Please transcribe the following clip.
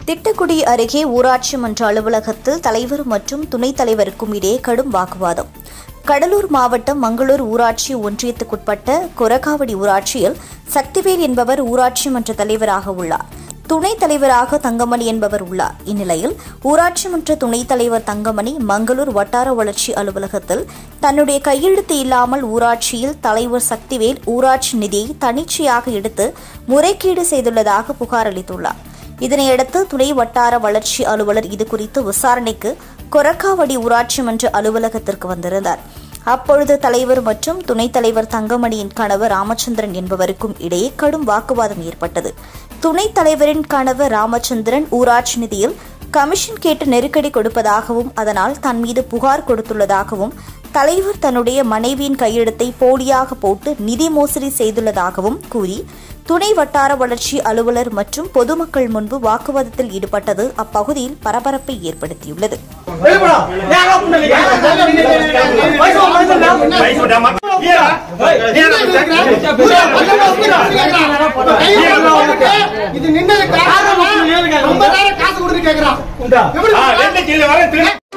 திட்டக்குடி அருகே ஊராட்சி மன்ற அலுவலகத்தில் தலைவர் மற்றும் துணைத் தலைவருக்கும் இடையே கடும் வாக்குவாதம் கடலூர் மாவட்டம் மங்களூர் ஊராட்சி ஒன்றியத்துக்குட்பட்ட கொரகாவடி ஊராட்சியில் சக்திவேல் என்பவர் ஊராட்சி மன்ற தலைவராக உள்ளார் துணைத் தலைவராக தங்கமணி என்பவர் உள்ளார் இந்நிலையில் ஊராட்சி மன்ற துணைத் தலைவர் தங்கமணி மங்களூர் வட்டார வளர்ச்சி அலுவலகத்தில் தன்னுடைய கையெழுத்து இல்லாமல் ஊராட்சியில் தலைவர் சக்திவேல் ஊராட்சி நிதியை தன்னிச்சையாக எடுத்து முறைகேடு செய்துள்ளதாக புகார் அளித்துள்ளார் இதனையடுத்து துணை வட்டார வளர்ச்சி அலுவலர் இதுகுறித்து விசாரணைக்கு கொரக்காவடி ஊராட்சி மன்ற அலுவலகத்திற்கு வந்திருந்தார் அப்பொழுது தலைவர் மற்றும் துணைத் தலைவர் தங்கமணியின் கணவர் ராமச்சந்திரன் என்பவருக்கும் இடையே கடும் வாக்குவாதம் ஏற்பட்டது துணைத் தலைவரின் கணவர் ராமச்சந்திரன் ஊராட்சி நிதியில் கமிஷன் கேட்டு நெருக்கடி கொடுப்பதாகவும் அதனால் தன் மீது புகார் கொடுத்துள்ளதாகவும் தலைவர் தன்னுடைய மனைவியின் கையெழுத்தை போலியாக போட்டு நிதி மோசடி செய்துள்ளதாகவும் கூறி துணை வட்டார வளர்ச்சி அலுவலர் மற்றும் பொதுமக்கள் முன்பு வாக்குவாதத்தில் ஈடுபட்டது அப்பகுதியில் பரபரப்பை ஏற்படுத்தியுள்ளது வெளிப்படா. ஏன் அலோவ் பண்ணலீங்க? வயசு மனுஷன்டா. வயசு விடாம ஏன்? இது நின்னது காரணமா காரணம் ஏழு கேக்குறா. ரொம்ப நேரம் காசு கொடுத்து கேக்குறான் உண்டா? எப்படி ஆ, ரெண்டு கீழே வர திரும்ப